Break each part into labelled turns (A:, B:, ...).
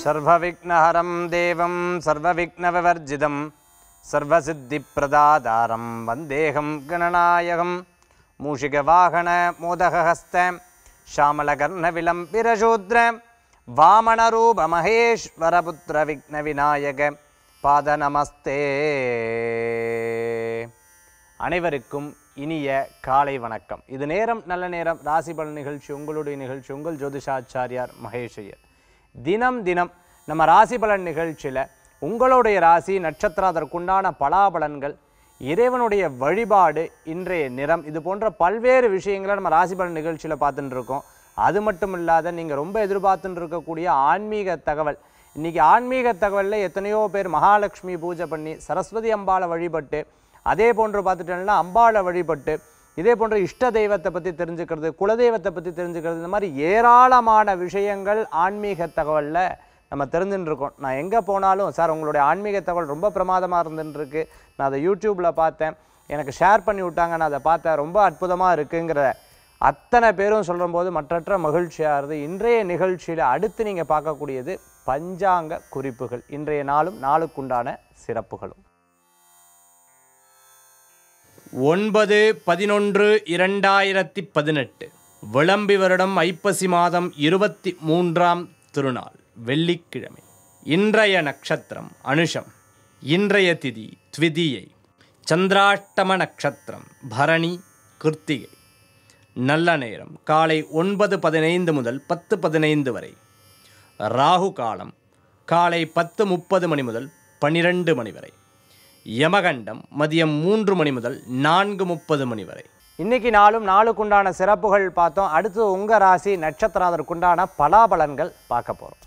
A: சர்வவிக்னஹரம் தேவம் சர்வவிக்னவிவர்ஜிதம் சர்வசித்திப்பிரதாதாரம் வந்தேகம் கணநாயகம் மூஷிகவாகன மோதகஹஸ்த ஷாமலகர்ணவிலம்பிரசூத்ர வாமனரூப மகேஸ்வரபுத்திர விக்ன விநாயக பாத நமஸ்தே அனைவருக்கும் இனிய காலை வணக்கம் இது நேரம் நல்ல நேரம் ராசி பலன் நிகழ்ச்சி உங்களுடைய நிகழ்ச்சி உங்கள் ஜோதிஷாச்சாரியார் மகேஷ் ஐயர் தினம் தினம் நம்ம ராசி பலன் நிகழ்ச்சியில் உங்களுடைய ராசி நட்சத்திரம் அதற்குண்டான பலாபலன்கள் இறைவனுடைய வழிபாடு இன்றைய நிறம் இது போன்ற பல்வேறு விஷயங்களை நம்ம ராசி பலன் நிகழ்ச்சியில் பார்த்துட்டு இருக்கோம் அது மட்டும் இல்லாத நீங்கள் ரொம்ப எதிர்பார்த்துட்டு இருக்கக்கூடிய ஆன்மீக தகவல் இன்னைக்கு ஆன்மீக தகவலில் எத்தனையோ பேர் மகாலட்சுமி பூஜை பண்ணி சரஸ்வதி அம்பாளை வழிபட்டு அதே போன்று பார்த்துட்டோம்னா அம்பாளை வழிபட்டு இதே போன்ற இஷ்ட தெய்வத்தை பற்றி தெரிஞ்சுக்கிறது குலதெய்வத்தை பற்றி தெரிஞ்சுக்கிறது இந்த மாதிரி ஏராளமான விஷயங்கள் ஆன்மீக தகவலில் நம்ம தெரிஞ்சுட்டு இருக்கோம் நான் எங்கே போனாலும் சார் உங்களுடைய ஆன்மீக தகவல் ரொம்ப பிரமாதமாக இருந்துட்டு இருக்கு நான் அதை யூடியூப்பில் பார்த்தேன் எனக்கு ஷேர் பண்ணி விட்டாங்க நான் அதை பார்த்தேன் ரொம்ப அற்புதமாக இருக்குங்கிற அத்தனை பேரும் சொல்லும்போது மற்றற்ற மகிழ்ச்சியாக இருது இன்றைய நிகழ்ச்சியில் அடுத்து நீங்கள் பார்க்கக்கூடியது பஞ்சாங்க குறிப்புகள் இன்றைய நாளும் நாளுக்குண்டான சிறப்புகளும் ஒன்பது பதினொன்று இரண்டாயிரத்தி பதினெட்டு விளம்பி வருடம் ஐப்பசி மாதம் இருபத்தி மூன்றாம் திருநாள் வெள்ளிக்கிழமை இன்றைய நட்சத்திரம் அனுஷம் இன்றைய திதி த்விதியை சந்திராஷ்டம நட்சத்திரம் பரணி கிருத்திகை நல்ல நேரம் காலை ஒன்பது பதினைந்து முதல் பத்து பதினைந்து வரை ராகு காலம் காலை பத்து முப்பது மணி முதல் பன்னிரெண்டு மணி வரை யமகண்டம் மதியம் மூன்று மணி முதல் நான்கு முப்பது மணி வரை இன்னைக்கு நாளும் நாளுக்குண்டான சிறப்புகள் பார்த்தோம் அடுத்து உங்க ராசி நட்சத்திரம் அதற்குண்டான பலாபலன்கள் பார்க்க போறோம்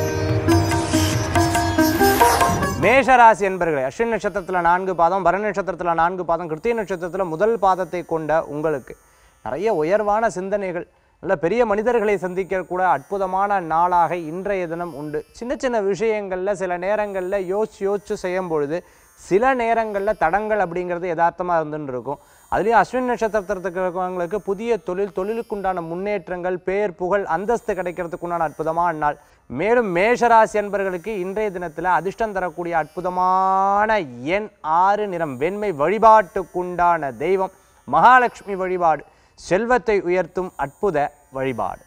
A: மேஷ ராசி என்பர்களே அஸ்வின் நட்சத்திரத்தில் நான்கு பாதம் பரண நட்சத்திரத்தில் நான்கு பாதம் கிருத்திய நட்சத்திரத்தில் முதல் பாதத்தை கொண்ட உங்களுக்கு நிறைய உயர்வான சிந்தனைகள் நல்ல பெரிய மனிதர்களை சந்திக்கக்கூட அற்புதமான நாளாக இன்றைய தினம் உண்டு சின்ன சின்ன விஷயங்களில் சில நேரங்களில் யோசிச்சு யோசிச்சு செய்யும் பொழுது சில நேரங்களில் தடங்கள் அப்படிங்கிறது யதார்த்தமாக இருந்துன்னு இருக்கும் அதுலேயும் அஸ்வின் நட்சத்திரத்துக்கு இருக்கிறவங்களுக்கு புதிய தொழில் தொழிலுக்குண்டான முன்னேற்றங்கள் பேர் புகழ் அந்தஸ்து கிடைக்கிறதுக்குண்டான அற்புதமான நாள் மேலும் மேஷராசி அன்பர்களுக்கு இன்றைய தினத்தில் அதிர்ஷ்டம் தரக்கூடிய அற்புதமான எண் ஆறு நிறம் வெண்மை வழிபாட்டுக்குண்டான தெய்வம் மகாலட்சுமி வழிபாடு செல்வத்தை உயர்த்தும் அற்புத வழிபாடு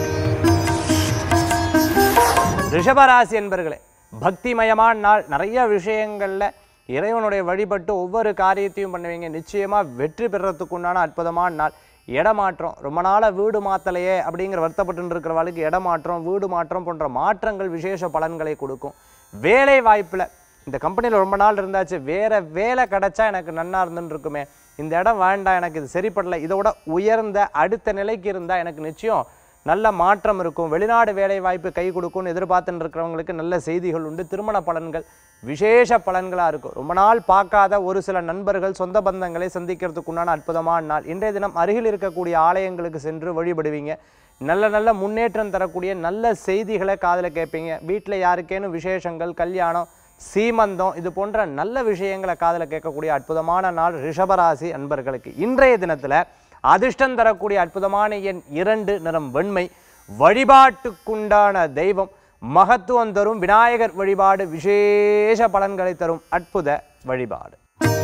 A: ரிஷபராசி என்பர்களே பக்திமயமான நாள் நிறைய விஷயங்களில் இறைவனுடைய வழிபட்டு ஒவ்வொரு காரியத்தையும் பண்ணுவீங்க நிச்சயமாக வெற்றி பெறத்துக்கு உண்டான அற்புதமான நாள் இடமாற்றம் ரொம்ப நாளாக வீடு மாற்றலையே அப்படிங்கிற வருத்தப்பட்டு இருக்கிறவளுக்கு இடமாற்றம் வீடு மாற்றம் போன்ற மாற்றங்கள் விசேஷ பலன்களை கொடுக்கும் வேலை வாய்ப்பில் இந்த கம்பெனியில் ரொம்ப நாள் இருந்தாச்சு வேற வேலை கிடைச்சா எனக்கு நன்னா இருந்துன்னு இருக்குமே இந்த இடம் வேண்டாம் எனக்கு இது சரிப்படலை இதோட உயர்ந்த அடுத்த நிலைக்கு இருந்தால் எனக்கு நிச்சயம் நல்ல மாற்றம் இருக்கும் வெளிநாடு வேலை வாய்ப்பு கை கொடுக்கும்னு எதிர்பார்த்துன்னு இருக்கிறவங்களுக்கு நல்ல செய்திகள் உண்டு திருமண பலன்கள் விசேஷ பலன்களாக இருக்கும் ரொம்ப நாள் பார்க்காத ஒரு சில நண்பர்கள் சொந்த பந்தங்களை சந்திக்கிறதுக்கு உண்டான அற்புதமான நாள் இன்றைய தினம் அருகில் இருக்கக்கூடிய ஆலயங்களுக்கு சென்று வழிபடுவீங்க நல்ல நல்ல முன்னேற்றம் தரக்கூடிய நல்ல செய்திகளை காதில் கேட்பீங்க வீட்டில் யாருக்கேனும் விசேஷங்கள் கல்யாணம் சீமந்தம் இது போன்ற நல்ல விஷயங்களை காதில் கேட்கக்கூடிய அற்புதமான நாள் ரிஷபராசி அன்பர்களுக்கு இன்றைய தினத்தில் அதிர்ஷ்டம் தரக்கூடிய அற்புதமான எண் இரண்டு நிறம் வெண்மை வழிபாட்டுக்குண்டான தெய்வம் மகத்துவம் தரும் விநாயகர் வழிபாடு விசேஷ பலன்களை தரும் அற்புத வழிபாடு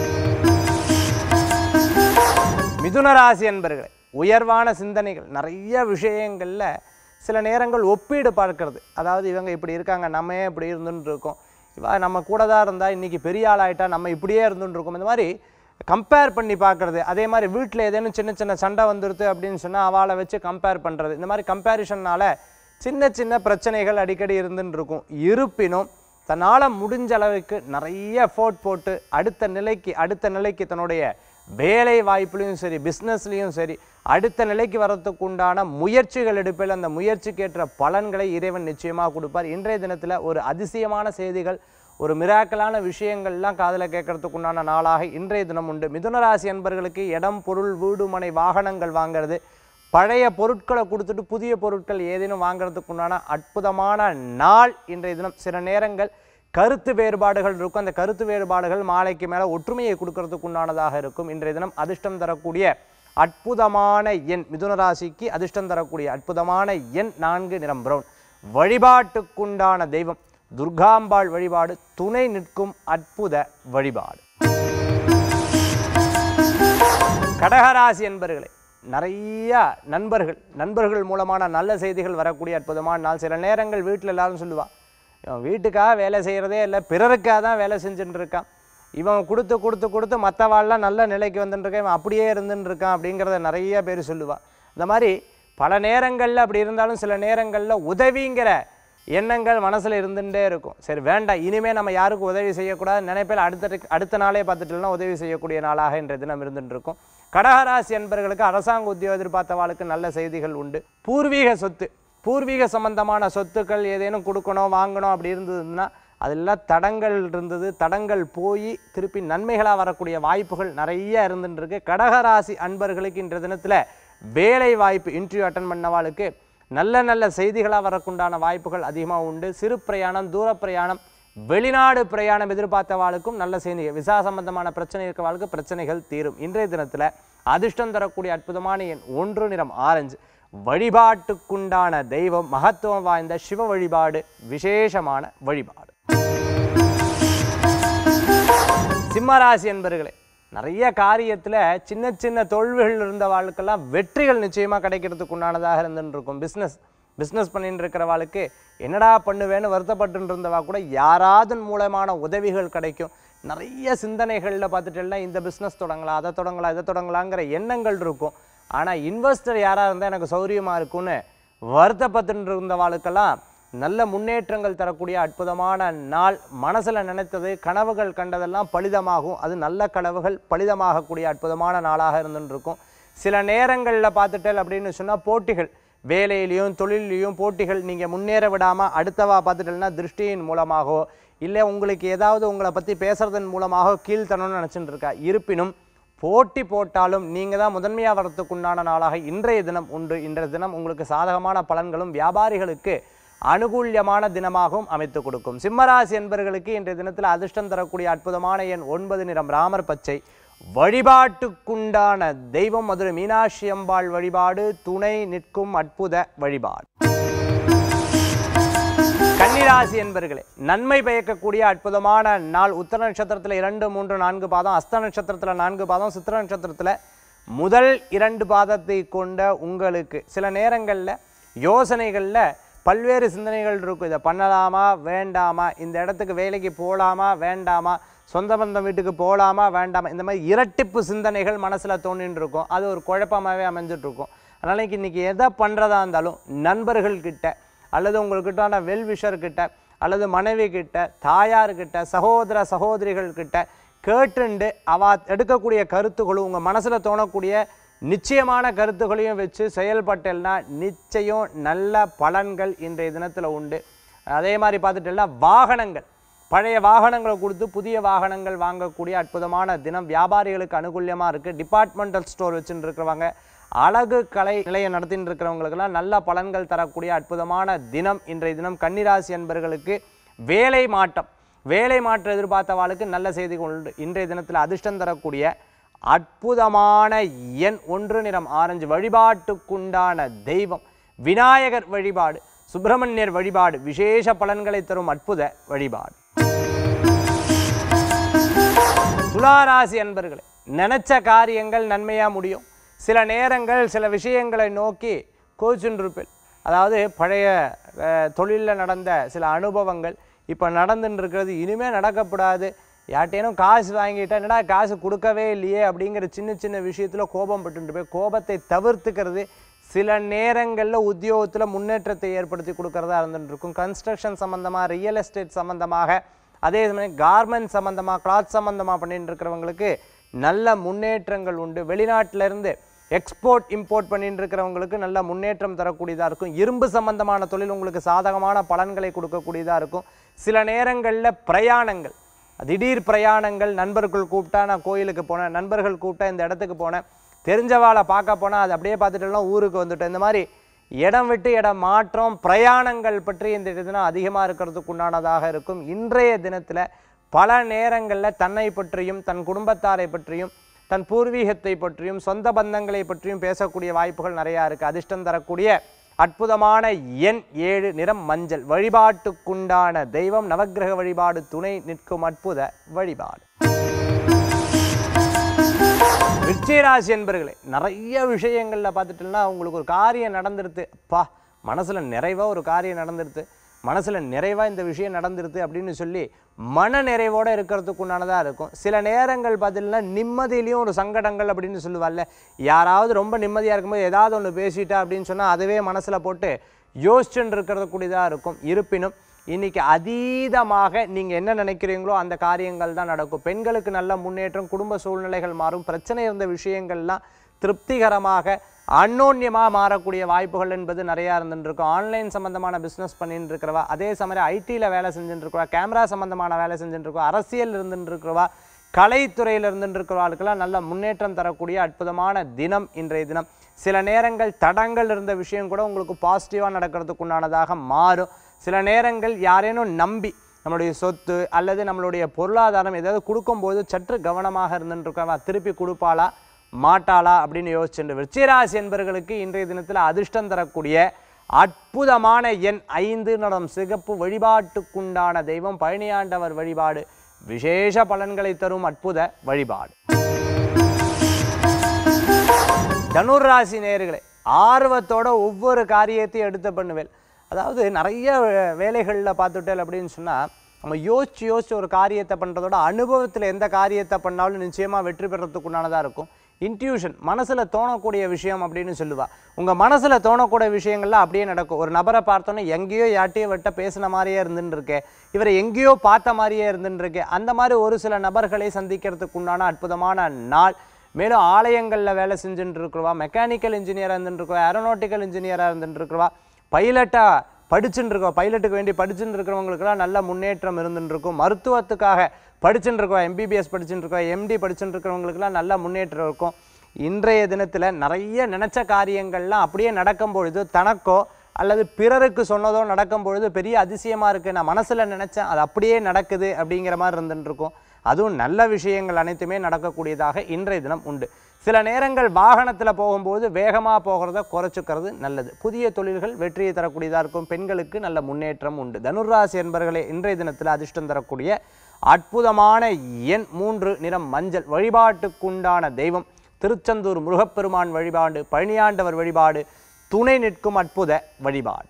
A: மிதுன ராசி என்பர்களே உயர்வான சிந்தனைகள் நிறைய விஷயங்களில் சில நேரங்கள் ஒப்பீடு பார்க்கறது அதாவது இவங்க இப்படி இருக்காங்க நம்ம ஏன் இப்படி இருந்துட்டு இருக்கோம் இவா நம்ம கூட தான் இருந்தால் இன்றைக்கி பெரிய ஆள் ஆயிட்டா நம்ம இப்படியே இருந்துட்டு இருக்கோம் இந்த மாதிரி கம்பேர் பண்ணி பார்க்குறது அதே மாதிரி வீட்டில் ஏதேனும் சின்ன சின்ன சண்டை வந்துடுது அப்படின்னு சொன்னால் அவளை வச்சு கம்பேர் பண்ணுறது இந்த மாதிரி கம்பேரிஷன்னால சின்ன சின்ன பிரச்சனைகள் அடிக்கடி இருந்துன்னு இருக்கும் இருப்பினும் தன்னால் முடிஞ்ச அளவுக்கு நிறைய எஃபோர்ட் போட்டு அடுத்த நிலைக்கு அடுத்த நிலைக்கு தன்னுடைய வேலை வாய்ப்புலையும் சரி பிஸ்னஸ்லேயும் சரி அடுத்த நிலைக்கு வரத்துக்கு உண்டான முயற்சிகள் எடுப்பில் அந்த முயற்சிக்கேற்ற பலன்களை இறைவன் நிச்சயமாக கொடுப்பார் இன்றைய தினத்தில் ஒரு அதிசயமான செய்திகள் ஒரு மிராக்கலான விஷயங்கள்லாம் காதில் கேட்கறதுக்கு உண்டான நாளாக இன்றைய தினம் உண்டு மிதுனராசி அன்பர்களுக்கு இடம் பொருள் வீடு மனை வாகனங்கள் வாங்குறது பழைய பொருட்களை கொடுத்துட்டு புதிய பொருட்கள் ஏதேனும் வாங்குறதுக்கு உண்டான அற்புதமான நாள் இன்றைய தினம் சில நேரங்கள் கருத்து வேறுபாடுகள் இருக்கும் அந்த கருத்து வேறுபாடுகள் மாலைக்கு மேலே ஒற்றுமையை கொடுக்கறதுக்கு உண்டானதாக இருக்கும் இன்றைய தினம் அதிர்ஷ்டம் தரக்கூடிய அற்புதமான எண் மிதுன ராசிக்கு அதிர்ஷ்டம் தரக்கூடிய அற்புதமான எண் நான்கு நிறம் பிரவுன் வழிபாட்டுக்குண்டான தெய்வம் துர்காம்பாள் வழிபாடு துணை நிற்கும் அற்புத வழிபாடு கடகராசி என்பர்களே நிறைய நண்பர்கள் நண்பர்கள் மூலமான நல்ல செய்திகள் வரக்கூடிய அற்புதமான நாள் சில நேரங்கள் வீட்டில் எல்லாரும் சொல்லுவா இவன் வீட்டுக்காக வேலை செய்கிறதே இல்லை பிறருக்காக தான் வேலை செஞ்சுட்டு இருக்கான் இவன் கொடுத்து கொடுத்து கொடுத்து மற்றவாள்லாம் நல்ல நிலைக்கு வந்துட்டு இருக்கான் இவன் அப்படியே இருந்துட்டு இருக்கான் அப்படிங்கிறத நிறைய பேர் சொல்லுவா இந்த மாதிரி பல நேரங்களில் அப்படி இருந்தாலும் சில நேரங்களில் உதவிங்கிற எண்ணங்கள் மனசில் இருந்துகிட்டே இருக்கும் சரி வேண்டாம் இனிமே நம்ம யாருக்கும் உதவி செய்யக்கூடாது நினைப்பில் அடுத்த அடுத்த நாளே பார்த்துட்டுலாம் உதவி செய்யக்கூடிய நாளாக இன்றைய தினம் இருந்துட்டு இருக்கும் கடகராசி என்பர்களுக்கு அரசாங்க உத்தியோகம் எதிர்பார்த்தவாளுக்கு நல்ல செய்திகள் உண்டு பூர்வீக சொத்து பூர்வீக சம்பந்தமான சொத்துக்கள் ஏதேனும் கொடுக்கணும் வாங்கணும் அப்படி இருந்ததுன்னா அதெல்லாம் தடங்கள் இருந்தது தடங்கள் போய் திருப்பி நன்மைகளாக வரக்கூடிய வாய்ப்புகள் நிறைய இருந்துட்டு இருக்கு கடகராசி அன்பர்களுக்கு இன்றைய தினத்தில் வேலை வாய்ப்பு இன்டர்வியூ அட்டன் பண்ணவாளுக்கு நல்ல நல்ல செய்திகளாக வரக்குண்டான வாய்ப்புகள் அதிகமாக உண்டு சிறு பிரயாணம் தூர பிரயாணம் வெளிநாடு பிரயாணம் எதிர்பார்த்தவாளுக்கும் நல்ல செய்திகள் விசா சம்பந்தமான பிரச்சனை இருக்கிறவாளுக்கு பிரச்சனைகள் தீரும் இன்றைய தினத்தில் அதிர்ஷ்டம் தரக்கூடிய அற்புதமான எண் ஒன்று நிறம் ஆரஞ்சு வழிபாட்டுக்குண்டான தெய்வம் மகத்துவம் வாய்ந்த சிவ வழிபாடு விசேஷமான வழிபாடு சிம்மராசி என்பர்களே நிறைய காரியத்தில் சின்ன சின்ன தொழில்கள் இருந்த வாழ்க்கெல்லாம் வெற்றிகள் நிச்சயமாக கிடைக்கிறதுக்கு உண்டானதாக இருந்துட்டு இருக்கும் பிஸ்னஸ் பிஸ்னஸ் பண்ணிட்டு இருக்கிறவாளுக்கு என்னடா பண்ணுவேன்னு வருத்தப்பட்டு இருந்தவா கூட யாராவது மூலமான உதவிகள் கிடைக்கும் நிறைய சிந்தனைகளில் பார்த்துட்டேன்னா இந்த பிஸ்னஸ் தொடங்கலாம் அதை தொடங்கலாம் இதை தொடங்கலாங்கிற எண்ணங்கள் இருக்கும் ஆனால் இன்வெஸ்டர் யாராக இருந்தால் எனக்கு சௌரியமாக இருக்கும்னு வருத்தப்பட்டு இருந்தவாளுக்கெல்லாம் நல்ல முன்னேற்றங்கள் தரக்கூடிய அற்புதமான நாள் மனசில் நினைத்தது கனவுகள் கண்டதெல்லாம் பலிதமாகும் அது நல்ல கனவுகள் பலிதமாகக்கூடிய அற்புதமான நாளாக இருந்துட்டு இருக்கும் சில நேரங்களில் பார்த்துட்டேன் அப்படின்னு சொன்னால் போட்டிகள் வேலையிலையும் தொழிலையும் போட்டிகள் நீங்கள் முன்னேற விடாமல் அடுத்தவா பார்த்துட்டேன்னா திருஷ்டியின் மூலமாகவோ இல்லை உங்களுக்கு ஏதாவது உங்களை பற்றி பேசுறதன் மூலமாக கீழ்த்தணும்னு நினச்சிட்டு இருக்கா இருப்பினும் போட்டி போட்டாலும் நீங்கள் தான் முதன்மையாக வரத்துக்கு உண்டான நாளாக இன்றைய தினம் உண்டு இன்றைய தினம் உங்களுக்கு சாதகமான பலன்களும் வியாபாரிகளுக்கு அனுகூல்யமான தினமாகவும் அமைத்து கொடுக்கும் சிம்மராசி என்பவர்களுக்கு இன்றைய தினத்தில் அதிர்ஷ்டம் தரக்கூடிய அற்புதமான எண் ஒன்பது நிறம் ராமர் பச்சை வழிபாட்டுக்குண்டான தெய்வம் மதுரை மீனாட்சி அம்பாள் வழிபாடு துணை நிற்கும் அற்புத வழிபாடு கன்னிராசி என்பர்களே நன்மை பயக்கக்கூடிய அற்புதமான நாள் உத்தர நட்சத்திரத்தில் இரண்டு மூன்று நான்கு பாதம் அஸ்த நட்சத்திரத்தில் நான்கு பாதம் சித்திர நட்சத்திரத்தில் முதல் இரண்டு பாதத்தை கொண்ட உங்களுக்கு சில நேரங்களில் யோசனைகளில் பல்வேறு சிந்தனைகள் இருக்கும் இதை பண்ணலாமா வேண்டாமா இந்த இடத்துக்கு வேலைக்கு போகலாமா வேண்டாமா சொந்த பந்தம் வீட்டுக்கு போகலாமா வேண்டாமா இந்த மாதிரி இரட்டிப்பு சிந்தனைகள் மனசில் தோணின்னு இருக்கும் அது ஒரு குழப்பமாகவே அமைஞ்சிட்டு இருக்கும் அதனால் இன்னைக்கு எதை பண்ணுறதா இருந்தாலும் நண்பர்கள்கிட்ட அல்லது உங்கள்கிட்டான வெல்விஷர் கிட்ட அல்லது மனைவி கிட்ட தாயார்கிட்ட சகோதர சகோதரிகள் கிட்ட கேட்டுண்டு அவ எடுக்கக்கூடிய கருத்துக்களும் உங்கள் மனசில் தோணக்கூடிய நிச்சயமான கருத்துக்களையும் வச்சு செயல்பட்டேன்னா நிச்சயம் நல்ல பலன்கள் இன்றைய தினத்தில் உண்டு அதே மாதிரி பார்த்துட்டேன்னா வாகனங்கள் பழைய வாகனங்களை கொடுத்து புதிய வாகனங்கள் வாங்கக்கூடிய அற்புதமான தினம் வியாபாரிகளுக்கு அனுகூல்யமாக இருக்குது டிபார்ட்மெண்டல் ஸ்டோர் வச்சுட்டு இருக்கிறவங்க அழகு கலை நிலையம் நடத்திட்டு இருக்கிறவங்களுக்கெல்லாம் நல்ல பலன்கள் தரக்கூடிய அற்புதமான தினம் இன்றைய தினம் கன்னிராசி என்பர்களுக்கு வேலை மாற்றம் வேலை மாற்றம் எதிர்பார்த்தவாளுக்கு நல்ல செய்திகள் உண்டு இன்றைய தினத்தில் அதிர்ஷ்டம் தரக்கூடிய அற்புதமான எண் ஒன்று நிறம் ஆரஞ்சு வழிபாட்டுக்குண்டான தெய்வம் விநாயகர் வழிபாடு சுப்பிரமணியர் வழிபாடு விசேஷ பலன்களை தரும் அற்புத வழிபாடு துளாராசி அன்பர்களே நினைச்ச காரியங்கள் நன்மையாக முடியும் சில நேரங்கள் சில விஷயங்களை நோக்கி கோச்சுன்றிருப்பில் அதாவது பழைய தொழிலில் நடந்த சில அனுபவங்கள் இப்போ நடந்துன்னு இருக்கிறது இனிமேல் நடக்கப்படாது யார்ட்டேனும் காசு வாங்கிட்டா என்னடா காசு கொடுக்கவே இல்லையே அப்படிங்கிற சின்ன சின்ன விஷயத்தில் கோபம் பட்டுட்டு போய் கோபத்தை தவிர்த்துக்கிறது சில நேரங்களில் உத்தியோகத்தில் முன்னேற்றத்தை ஏற்படுத்தி கொடுக்கறதா இருந்துட்டு இருக்கும் கன்ஸ்ட்ரக்ஷன் சம்மந்தமாக ரியல் எஸ்டேட் சம்மந்தமாக அதே சமயம் கார்மெண்ட் சம்மந்தமாக கிளாத் சம்மந்தமாக பண்ணிட்டு இருக்கிறவங்களுக்கு நல்ல முன்னேற்றங்கள் உண்டு வெளிநாட்டுல இருந்து எக்ஸ்போர்ட் இம்போர்ட் பண்ணிட்டு இருக்கிறவங்களுக்கு நல்ல முன்னேற்றம் தரக்கூடியதாக இருக்கும் இரும்பு சம்பந்தமான தொழில் உங்களுக்கு சாதகமான பலன்களை கொடுக்கக்கூடியதாக இருக்கும் சில நேரங்களில் பிரயாணங்கள் திடீர் பிரயாணங்கள் நண்பர்கள் கூப்பிட்டா நான் கோயிலுக்கு போனேன் நண்பர்கள் கூப்பிட்டா இந்த இடத்துக்கு போனேன் தெரிஞ்சவாளை பார்க்க போனால் அது அப்படியே பார்த்துட்டுலாம் ஊருக்கு வந்துட்டேன் இந்த மாதிரி இடம் விட்டு இடம் மாற்றம் பிரயாணங்கள் பற்றி இந்த தினம் அதிகமாக இருக்கிறதுக்கு உண்டானதாக இருக்கும் இன்றைய தினத்தில் பல நேரங்களில் தன்னை பற்றியும் தன் குடும்பத்தாரை பற்றியும் தன் பூர்வீகத்தை பற்றியும் சொந்த பந்தங்களை பற்றியும் பேசக்கூடிய வாய்ப்புகள் நிறையா இருக்குது அதிர்ஷ்டம் தரக்கூடிய அற்புதமான எண் ஏழு நிறம் மஞ்சள் வழிபாட்டுக்குண்டான தெய்வம் நவக்கிரக வழிபாடு துணை நிற்கும் அற்புத வழிபாடு விருச்சிகராசி என்பர்களே நிறைய விஷயங்களில் பார்த்துட்டோம்னா உங்களுக்கு ஒரு காரியம் நடந்துருது அப்பா மனசில் நிறைவாக ஒரு காரியம் நடந்துருது மனசில் நிறைவாக இந்த விஷயம் நடந்துருது அப்படின்னு சொல்லி மன நிறைவோடு இருக்கிறதுக்கு உண்டானதாக இருக்கும் சில நேரங்கள் பார்த்தீங்கன்னா நிம்மதியிலையும் ஒரு சங்கடங்கள் அப்படின்னு சொல்லுவாள்ல யாராவது ரொம்ப நிம்மதியாக இருக்கும்போது ஏதாவது ஒன்று பேசிட்டா அப்படின்னு சொன்னால் அதுவே மனசில் போட்டு யோசிச்சுன்னு இருக்கிறது கூடியதாக இருக்கும் இருப்பினும் இன்னைக்கு அதீதமாக நீங்கள் என்ன நினைக்கிறீங்களோ அந்த காரியங்கள் தான் நடக்கும் பெண்களுக்கு நல்ல முன்னேற்றம் குடும்ப சூழ்நிலைகள் மாறும் பிரச்சனை இருந்த விஷயங்கள்லாம் திருப்திகரமாக அன்னோன்யமாக மாறக்கூடிய வாய்ப்புகள் என்பது நிறையா இருந்துட்டு இருக்கும் ஆன்லைன் சம்மந்தமான பிஸ்னஸ் பண்ணிட்டு இருக்கிறவா அதே சமயம் ஐடியில் வேலை செஞ்சுட்டு இருக்கிறவா கேமரா சம்மந்தமான வேலை செஞ்சுட்டு இருக்கவா அரசியல் இருந்துட்டு இருக்கிறவா கலைத்துறையில் இருந்துட்டு இருக்கிறவாளுக்கெல்லாம் நல்ல முன்னேற்றம் தரக்கூடிய அற்புதமான தினம் இன்றைய தினம் சில நேரங்கள் தடங்கள் இருந்த விஷயம் கூட உங்களுக்கு பாசிட்டிவாக நடக்கிறதுக்கு உண்டானதாக மாறும் சில நேரங்கள் யாரேனும் நம்பி நம்மளுடைய சொத்து அல்லது நம்மளுடைய பொருளாதாரம் ஏதாவது கொடுக்கும்போது சற்று கவனமாக இருந்துட்டு இருக்கவா திருப்பி கொடுப்பாளா மாட்டாளா அப்படின்னு யோசிச்சுட்டு விருச்சிகராசி என்பவர்களுக்கு இன்றைய தினத்தில் அதிர்ஷ்டம் தரக்கூடிய அற்புதமான எண் ஐந்து நடம் சிகப்பு வழிபாட்டுக்குண்டான தெய்வம் பழனியாண்டவர் வழிபாடு விசேஷ பலன்களை தரும் அற்புத வழிபாடு தனுர் ராசி நேயர்களே ஆர்வத்தோட ஒவ்வொரு காரியத்தையும் எடுத்து பண்ணுவேன் அதாவது நிறைய வே- வேலைகளில் பார்த்துட்டேன் அப்படின்னு சொன்னால் நம்ம யோசிச்சு யோசிச்சு ஒரு காரியத்தை பண்ணுறதோட அனுபவத்தில் எந்த காரியத்தை பண்ணாலும் நிச்சயமாக வெற்றி பெறத்துக்குண்டானதாக இருக்கும் இன்ட்யூஷன் மனசில் தோணக்கூடிய விஷயம் அப்படின்னு சொல்லுவா உங்கள் மனசில் தோணக்கூடிய விஷயங்கள்லாம் அப்படியே நடக்கும் ஒரு நபரை பார்த்தோன்னே எங்கேயோ யார்ட்டையோ வெட்ட பேசின மாதிரியே இருந்துன்னு இருக்கே இவரை எங்கேயோ பார்த்த மாதிரியே இருந்துன்னு இருக்கே அந்த மாதிரி ஒரு சில நபர்களை சந்திக்கிறதுக்கு உண்டான அற்புதமான நாள் மேலும் ஆலயங்களில் வேலை செஞ்சுட்டு இருக்கிறவா மெக்கானிக்கல் இன்ஜினியராக இருந்துட்டு இருக்கவா ஏரோநாட்டிக்கல் இன்ஜினியராக இருந்துட்டு இருக்கவா பைலட்டாக படிச்சுட்டு இருக்கோம் பைலட்டுக்கு வேண்டி படிச்சுட்டு இருக்கிறவங்களுக்குலாம் நல்ல முன்னேற்றம் இருந்துட்டு இருக்கும் மருத்துவத்துக்காக படிச்சுட்டு இருக்கோம் எம்பிபிஎஸ் படிச்சுட்டு இருக்கோம் எம்டி படிச்சுட்டு இருக்கிறவங்களுக்குலாம் நல்ல முன்னேற்றம் இருக்கும் இன்றைய தினத்தில் நிறைய நினச்ச காரியங்கள்லாம் அப்படியே நடக்கும் பொழுது தனக்கோ அல்லது பிறருக்கு சொன்னதோ நடக்கும் பொழுது பெரிய அதிசயமாக இருக்குது நான் மனசில் நினச்சேன் அது அப்படியே நடக்குது அப்படிங்கிற மாதிரி இருந்துட்டு இருக்கும் அதுவும் நல்ல விஷயங்கள் அனைத்துமே நடக்கக்கூடியதாக இன்றைய தினம் உண்டு சில நேரங்கள் வாகனத்தில் போகும்போது வேகமாக போகிறத குறைச்சிக்கிறது நல்லது புதிய தொழில்கள் வெற்றியை தரக்கூடியதாக இருக்கும் பெண்களுக்கு நல்ல முன்னேற்றம் உண்டு தனுர்ராசி என்பவர்களே இன்றைய தினத்தில் அதிர்ஷ்டம் தரக்கூடிய அற்புதமான எண் மூன்று நிறம் மஞ்சள் வழிபாட்டுக்குண்டான தெய்வம் திருச்செந்தூர் முருகப்பெருமான் வழிபாடு பழனியாண்டவர் வழிபாடு துணை நிற்கும் அற்புத வழிபாடு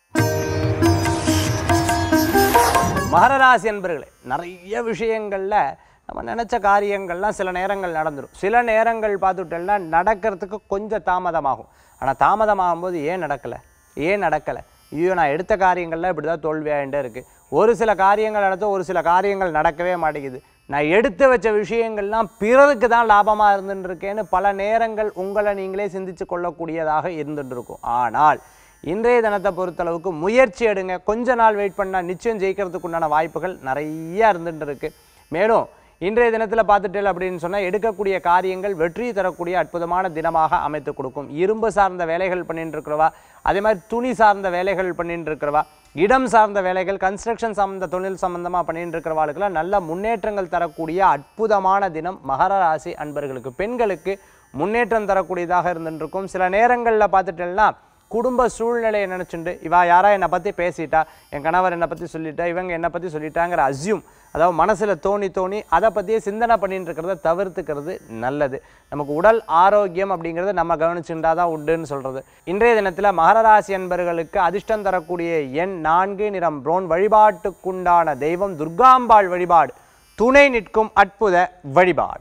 A: மகரராசி என்பர்களே நிறைய விஷயங்களில் நம்ம நினச்ச காரியங்கள்லாம் சில நேரங்கள் நடந்துடும் சில நேரங்கள் பார்த்துட்டோம்னா நடக்கிறதுக்கு கொஞ்சம் தாமதமாகும் ஆனால் தாமதமாகும்போது ஏன் நடக்கலை ஏன் நடக்கலை ஐயோ நான் எடுத்த காரியங்கள்லாம் இப்படி தான் தோல்வியாகிட்டே இருக்குது ஒரு சில காரியங்கள் நடத்த ஒரு சில காரியங்கள் நடக்கவே மாட்டேங்குது நான் எடுத்து வச்ச விஷயங்கள்லாம் பிறருக்கு தான் லாபமாக இருந்துட்டு இருக்கேன்னு பல நேரங்கள் உங்களை நீங்களே சிந்திச்சு கொள்ளக்கூடியதாக இருந்துட்டு இருக்கும் ஆனால் இன்றைய தினத்தை பொறுத்தளவுக்கு முயற்சி எடுங்க கொஞ்ச நாள் வெயிட் பண்ணால் நிச்சயம் ஜெயிக்கிறதுக்கு உண்டான வாய்ப்புகள் நிறைய இருந்துட்டு இருக்கு மேலும் இன்றைய தினத்தில் பார்த்துட்டேன் அப்படின்னு சொன்னால் எடுக்கக்கூடிய காரியங்கள் வெற்றி தரக்கூடிய அற்புதமான தினமாக அமைத்து கொடுக்கும் இரும்பு சார்ந்த வேலைகள் பண்ணிட்டு இருக்கிறவா அதே மாதிரி துணி சார்ந்த வேலைகள் பண்ணிட்டு இருக்கிறவா இடம் சார்ந்த வேலைகள் கன்ஸ்ட்ரக்ஷன் சார்ந்த தொழில் சம்பந்தமாக பண்ணிட்டு இருக்கிறவாளுக்கெல்லாம் நல்ல முன்னேற்றங்கள் தரக்கூடிய அற்புதமான தினம் மகர ராசி அன்பர்களுக்கு பெண்களுக்கு முன்னேற்றம் தரக்கூடியதாக இருந்துட்டு இருக்கும் சில நேரங்களில் பார்த்துட்டேன்னா குடும்ப சூழ்நிலையை நினச்சிண்டு இவா யாரா என்னை பற்றி பேசிட்டா என் கணவர் என்னை பற்றி சொல்லிட்டா இவங்க என்னை பற்றி சொல்லிட்டாங்கிற அஸ்யூம் அதாவது மனசில் தோணி தோணி அதை பற்றியே சிந்தனை பண்ணிட்டு இருக்கிறத தவிர்த்துக்கிறது நல்லது நமக்கு உடல் ஆரோக்கியம் அப்படிங்கிறத நம்ம கவனிச்சுட்டா தான் உண்டுன்னு சொல்கிறது இன்றைய தினத்தில் மகர ராசி அன்பர்களுக்கு அதிர்ஷ்டம் தரக்கூடிய எண் நான்கு நிறம் ப்ரோன் வழிபாட்டுக்குண்டான தெய்வம் துர்காம்பாள் வழிபாடு துணை நிற்கும் அற்புத வழிபாடு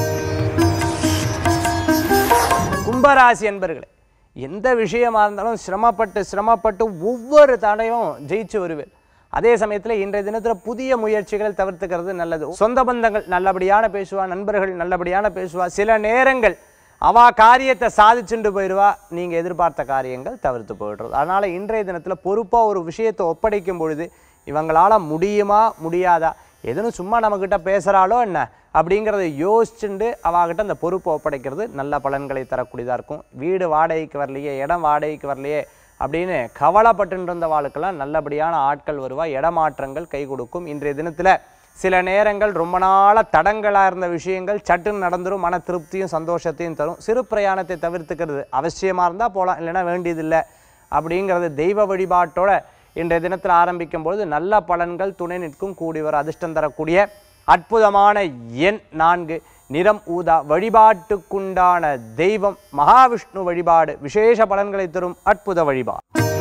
A: கும்பராசி என்பர்களே எந்த விஷயமா இருந்தாலும் சிரமப்பட்டு சிரமப்பட்டு ஒவ்வொரு தடையும் ஜெயிச்சு வருவேன் அதே சமயத்தில் இன்றைய தினத்தில் புதிய முயற்சிகள் தவிர்த்துக்கிறது நல்லது சொந்த பந்தங்கள் நல்லபடியான பேசுவா நண்பர்கள் நல்லபடியான பேசுவா சில நேரங்கள் அவா காரியத்தை சாதிச்சுட்டு போயிடுவா நீங்கள் எதிர்பார்த்த காரியங்கள் தவிர்த்து போயிடுறது அதனால் இன்றைய தினத்தில் பொறுப்பாக ஒரு விஷயத்தை ஒப்படைக்கும் பொழுது இவங்களால முடியுமா முடியாதா எதுவும் சும்மா நம்மக்கிட்ட பேசுகிறாளோ என்ன அப்படிங்கிறத யோசிச்சுண்டு அவாகிட்ட அந்த பொறுப்பை ஒப்படைக்கிறது நல்ல பலன்களை தரக்கூடியதாக இருக்கும் வீடு வாடகைக்கு வரலையே இடம் வாடகைக்கு வரலையே அப்படின்னு கவலைப்பட்டு இருந்த வாழ்க்கெல்லாம் நல்லபடியான ஆட்கள் வருவா இடமாற்றங்கள் கை கொடுக்கும் இன்றைய தினத்தில் சில நேரங்கள் ரொம்ப நாளாக தடங்களாக இருந்த விஷயங்கள் சட்டுன்னு நடந்துரும் மன திருப்தியும் சந்தோஷத்தையும் தரும் சிறு பிரயாணத்தை தவிர்த்துக்கிறது அவசியமாக இருந்தால் போகலாம் இல்லைன்னா வேண்டியதில்லை அப்படிங்கிறது தெய்வ வழிபாட்டோட இன்றைய தினத்தில் ஆரம்பிக்கும் பொழுது நல்ல பலன்கள் துணை நிற்கும் கூடி வர அதிர்ஷ்டம் தரக்கூடிய அற்புதமான எண் நான்கு நிறம் ஊதா வழிபாட்டுக்குண்டான தெய்வம் மகாவிஷ்ணு வழிபாடு விசேஷ பலன்களை தரும் அற்புத வழிபாடு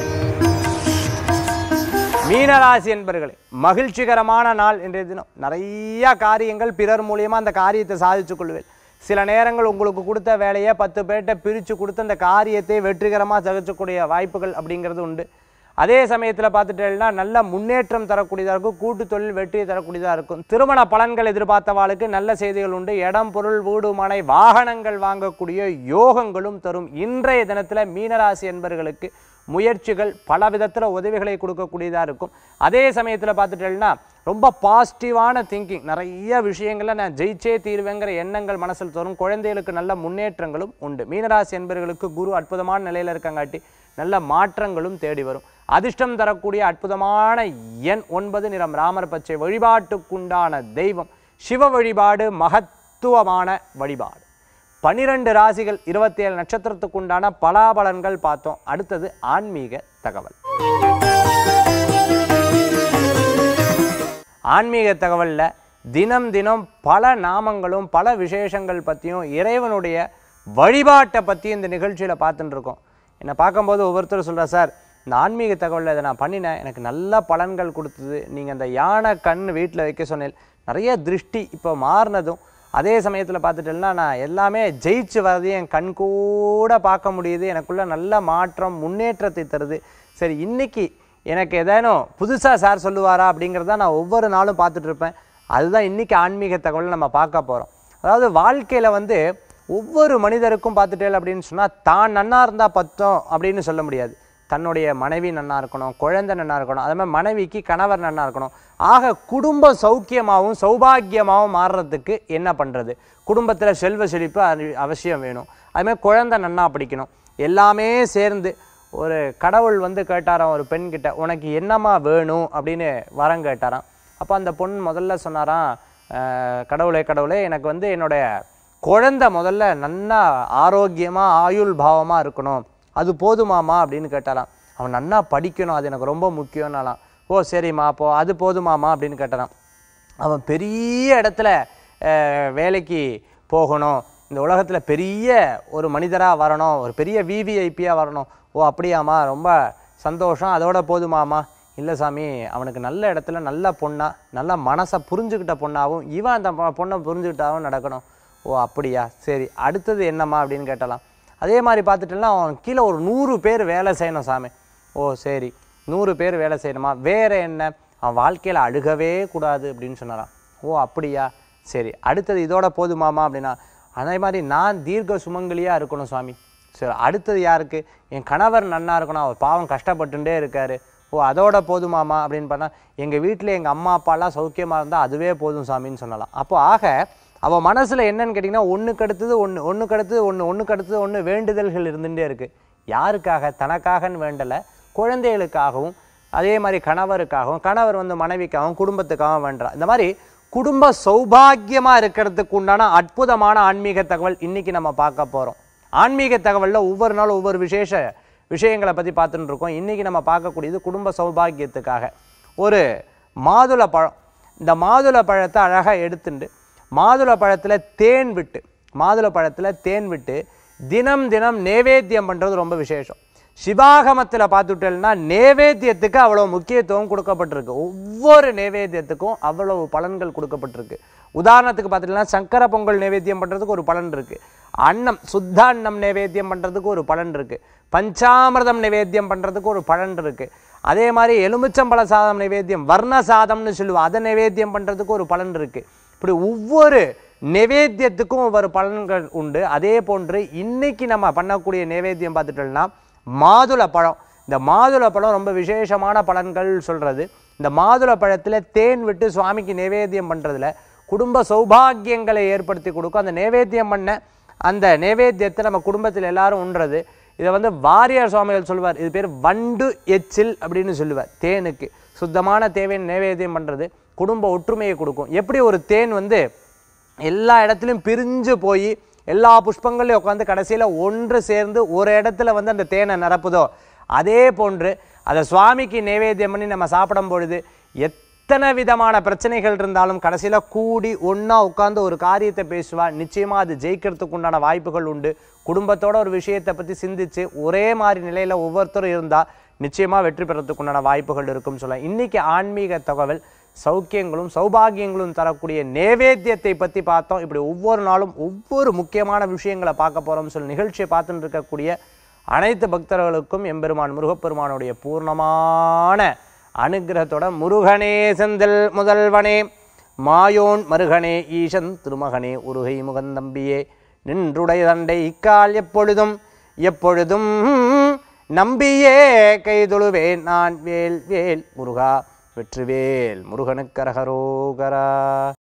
A: மீனராசி என்பர்களே மகிழ்ச்சிகரமான நாள் இன்றைய தினம் நிறைய காரியங்கள் பிறர் மூலியமா அந்த காரியத்தை சாதிச்சு கொள்வேன் சில நேரங்கள் உங்களுக்கு கொடுத்த வேலையை பத்து பேர்கிட்ட பிரித்து கொடுத்து அந்த காரியத்தை வெற்றிகரமாக சகிச்சக்கூடிய வாய்ப்புகள் அப்படிங்கிறது உண்டு அதே சமயத்தில் பார்த்துட்டேன்னா நல்ல முன்னேற்றம் தரக்கூடியதாக இருக்கும் கூட்டு தொழில் வெற்றியை தரக்கூடியதாக இருக்கும் திருமண பலன்கள் எதிர்பார்த்தவாளுக்கு நல்ல செய்திகள் உண்டு இடம் பொருள் வீடு மனை வாகனங்கள் வாங்கக்கூடிய யோகங்களும் தரும் இன்றைய தினத்தில் மீனராசி என்பர்களுக்கு முயற்சிகள் பல விதத்தில் உதவிகளை கொடுக்கக்கூடியதாக இருக்கும் அதே சமயத்தில் பார்த்துட்டேன்னா ரொம்ப பாசிட்டிவான திங்கிங் நிறைய விஷயங்களை நான் ஜெயிச்சே தீர்வேங்கிற எண்ணங்கள் மனசில் தரும் குழந்தைகளுக்கு நல்ல முன்னேற்றங்களும் உண்டு மீனராசி என்பவர்களுக்கு குரு அற்புதமான நிலையில் இருக்கங்காட்டி நல்ல மாற்றங்களும் தேடி வரும் அதிர்ஷ்டம் தரக்கூடிய அற்புதமான எண் ஒன்பது நிறம் ராமர் பச்சை வழிபாட்டுக்குண்டான தெய்வம் சிவ வழிபாடு மகத்துவமான வழிபாடு பனிரெண்டு ராசிகள் இருபத்தி ஏழு நட்சத்திரத்துக்குண்டான பலாபலன்கள் பார்த்தோம் அடுத்தது ஆன்மீக தகவல் ஆன்மீக தகவலில் தினம் தினம் பல நாமங்களும் பல விசேஷங்கள் பற்றியும் இறைவனுடைய வழிபாட்டை பற்றி இந்த நிகழ்ச்சியில் பார்த்துட்டு இருக்கோம் என்னை பார்க்கும்போது ஒவ்வொருத்தரும் சொல்கிறா சார் இந்த ஆன்மீக தகவலில் இதை நான் பண்ணினேன் எனக்கு நல்ல பலன்கள் கொடுத்தது நீங்கள் அந்த யானை கண் வீட்டில் வைக்க சொன்னேன் நிறைய திருஷ்டி இப்போ மாறினதும் அதே சமயத்தில் பார்த்துட்டேன்னா நான் எல்லாமே ஜெயிச்சு வரதையும் என் கண் கூட பார்க்க முடியுது எனக்குள்ள நல்ல மாற்றம் முன்னேற்றத்தை தருது சரி இன்னைக்கு எனக்கு ஏதேனும் புதுசாக சார் சொல்லுவாரா அப்படிங்கிறத நான் ஒவ்வொரு நாளும் பார்த்துட்டு இருப்பேன் அதுதான் இன்னைக்கு ஆன்மீக தகவல் நம்ம பார்க்க போகிறோம் அதாவது வாழ்க்கையில் வந்து ஒவ்வொரு மனிதருக்கும் பார்த்துட்டேன் அப்படின்னு சொன்னால் தான் நன்னா இருந்தால் பத்தம் அப்படின்னு சொல்ல முடியாது தன்னுடைய மனைவி நன்னா இருக்கணும் குழந்தை நன்னா இருக்கணும் அதே மாதிரி மனைவிக்கு கணவர் நன்னா இருக்கணும் ஆக குடும்பம் சௌக்கியமாகவும் சௌபாக்கியமாகவும் மாறுறதுக்கு என்ன பண்ணுறது குடும்பத்தில் செல்வ செழிப்பு அது அவசியம் வேணும் அதுமாதிரி குழந்தை நன்னா படிக்கணும் எல்லாமே சேர்ந்து ஒரு கடவுள் வந்து கேட்டாராம் ஒரு பெண்கிட்ட உனக்கு என்னம்மா வேணும் அப்படின்னு வரம் கேட்டாராம் அப்போ அந்த பொண்ணு முதல்ல சொன்னாராம் "அஹ், கடவுளே கடவுளே எனக்கு வந்து என்னுடைய குழந்தை முதல்ல நன்னா ஆரோக்கியமாக ஆயுள் பாவமாக இருக்கணும் அது போதுமாமா அப்படின்னு கேட்டாராம் அவன் நன்னா படிக்கணும் அது எனக்கு ரொம்ப முக்கியம்னாலாம் ஓ சரிம்மா அப்போ அது போதுமாமா அப்படின்னு கேட்டாராம் அவன் பெரிய இடத்துல அஹ், வேலைக்கு போகணும் இந்த உலகத்தில் பெரிய ஒரு மனிதராக வரணும் ஒரு பெரிய விவிஐபியாக வரணும் ஓ அப்படியாம்மா ரொம்ப சந்தோஷம் அதோட போதுமாமா இல்லை சாமி அவனுக்கு நல்ல இடத்துல நல்ல பொண்ணா நல்ல மனசை புரிஞ்சுக்கிட்ட பொண்ணாகவும் இவன் அந்த பொ- பொண்ணை புரிஞ்சுக்கிட்டாவும் நடக்கணும் ஓ அப்படியா சரி அடுத்தது என்னம்மா அப்படின்னு கேட்டலாம் அதே மாதிரி பார்த்துட்டோம்னா அவன் கீழே ஒரு நூறு பேர் வேலை செய்யணும் சாமி ஓ சரி நூறு பேர் வேலை செய்யணுமா வேற என்ன அவன் வாழ்க்கையில் அழுகவே கூடாது அப்படின்னு சொன்னாராம் ஓ அப்படியா சரி அடுத்தது இதோட போதுமாமா அப்படின்னா அதே மாதிரி நான் தீர்க்க சுமங்கலியாக இருக்கணும் சுவாமி சரி அடுத்தது யாருக்கு என் கணவர் நன்னா இருக்கணும் அவர் பாவம் கஷ்டப்பட்டுட்டே இருக்காரு ஓ அதோட போதுமாமா அப்படின்னு பண்ணா எங்கள் வீட்டில் எங்கள் அம்மா அப்பாலாம் சௌக்கியமாக இருந்தால் அதுவே போதும் சாமின்னு சொல்லலாம் அப்போ ஆக அவன் மனசில் என்னன்னு கேட்டிங்கன்னா ஒன்றுக்கு அடுத்தது ஒன்று ஒன்றுக்கு அடுத்தது ஒன்று ஒன்றுக்கு அடுத்தது ஒன்று வேண்டுதல்கள் இருந்துகிட்டே இருக்குது யாருக்காக தனக்காகன்னு வேண்டலை குழந்தைகளுக்காகவும் அதே மாதிரி கணவருக்காகவும் கணவர் வந்து மனைவிக்காகவும் குடும்பத்துக்காகவும் வேண்டாம் இந்த மாதிரி குடும்ப சௌபாக்கியமாக இருக்கிறதுக்கு உண்டான அற்புதமான ஆன்மீக தகவல் இன்னைக்கு நம்ம பார்க்க போகிறோம் ஆன்மீக தகவலில் ஒவ்வொரு நாளும் ஒவ்வொரு விசேஷ விஷயங்களை பற்றி பார்த்துட்டு இருக்கோம் இன்னைக்கு நம்ம பார்க்கக்கூடியது குடும்ப சௌபாக்கியத்துக்காக ஒரு மாதுளை பழம் இந்த மாதுளை பழத்தை அழகாக எடுத்துட்டு மாதுளை பழத்தில் தேன் விட்டு மாதுளை பழத்தில் தேன் விட்டு தினம் தினம் நேவேத்தியம் பண்ணுறது ரொம்ப விசேஷம் சிவாகமத்தில் பார்த்துட்டேன்னா நேவேத்தியத்துக்கு அவ்வளோ முக்கியத்துவம் கொடுக்கப்பட்டிருக்கு ஒவ்வொரு நேவேத்தியத்துக்கும் அவ்வளவு பலன்கள் கொடுக்கப்பட்டிருக்கு உதாரணத்துக்கு பார்த்துட்டீங்கன்னா சங்கர பொங்கல் நேவேத்தியம் பண்ணுறதுக்கு ஒரு பலன் இருக்கு அன்னம் சுத்த அன்னம் நேவேத்தியம் பண்ணுறதுக்கு ஒரு பலன் இருக்கு பஞ்சாமிர்தம் நிவேத்தியம் பண்ணுறதுக்கு ஒரு பலன் இருக்கு அதே மாதிரி எலுமிச்சம்பழ சாதம் நிவேத்தியம் வர்ண சாதம்னு சொல்லுவோம் அதை நிவேத்தியம் பண்ணுறதுக்கு ஒரு பலன் இருக்கு இப்படி ஒவ்வொரு நிவேத்தியத்துக்கும் ஒவ்வொரு பலன்கள் உண்டு அதே போன்று இன்னைக்கு நம்ம பண்ணக்கூடிய நிவேத்தியம் பார்த்துட்டோம்னா மாதுளை பழம் இந்த மாதுளை பழம் ரொம்ப விசேஷமான பலன்கள் சொல்றது இந்த மாதுளை பழத்தில் தேன் விட்டு சுவாமிக்கு நிவேத்தியம் பண்றதுல குடும்ப சௌபாகியங்களை ஏற்படுத்தி கொடுக்கும் அந்த நிவேத்தியம் பண்ண அந்த நிவேத்தியத்தை நம்ம குடும்பத்தில் எல்லாரும் உண்றது இதை வந்து வாரியார் சுவாமிகள் சொல்லுவார் இது பேர் வண்டு எச்சில் அப்படின்னு சொல்லுவார் தேனுக்கு சுத்தமான தேவையின் நிவேத்தியம் பண்றது குடும்ப ஒற்றுமையை கொடுக்கும் எப்படி ஒரு தேன் வந்து எல்லா இடத்துலையும் பிரிஞ்சு போய் எல்லா புஷ்பங்களையும் உட்காந்து கடைசியில் ஒன்று சேர்ந்து ஒரு இடத்துல வந்து அந்த தேனை நிரப்புதோ அதே போன்று அதை சுவாமிக்கு நைவேத்தியம் பண்ணி நம்ம சாப்பிடும் பொழுது எத்தனை விதமான பிரச்சனைகள் இருந்தாலும் கடைசியில் கூடி ஒன்றா உட்காந்து ஒரு காரியத்தை பேசுவா நிச்சயமாக அது ஜெயிக்கிறதுக்கு உண்டான வாய்ப்புகள் உண்டு குடும்பத்தோட ஒரு விஷயத்தை பற்றி சிந்திச்சு ஒரே மாதிரி நிலையில் ஒவ்வொருத்தரும் இருந்தால் நிச்சயமாக வெற்றி பெறத்துக்கு உண்டான வாய்ப்புகள் இருக்கும்னு சொல்லலாம் இன்னைக்கு ஆன்மீக தகவல் சௌக்கியங்களும் சௌபாகியங்களும் தரக்கூடிய நேவேத்தியத்தை பற்றி பார்த்தோம் இப்படி ஒவ்வொரு நாளும் ஒவ்வொரு முக்கியமான விஷயங்களை பார்க்க போகிறோம்னு சொல்லி நிகழ்ச்சியை பார்த்துட்டு இருக்கக்கூடிய அனைத்து பக்தர்களுக்கும் எம்பெருமான் முருகப்பெருமானுடைய பூர்ணமான அனுகிரகத்தோட முருகனே செந்தில் முதல்வனே மாயோன் மருகனே ஈசன் திருமகனே உருகை முகந்தம்பியே நின்றுடைய தண்டை இக்கால் எப்பொழுதும் எப்பொழுதும் நம்பியே கைதொழுவேன் நான் வேல் வேல் முருகா வெற்றிவேல் முருகனுக்கரகரோகரா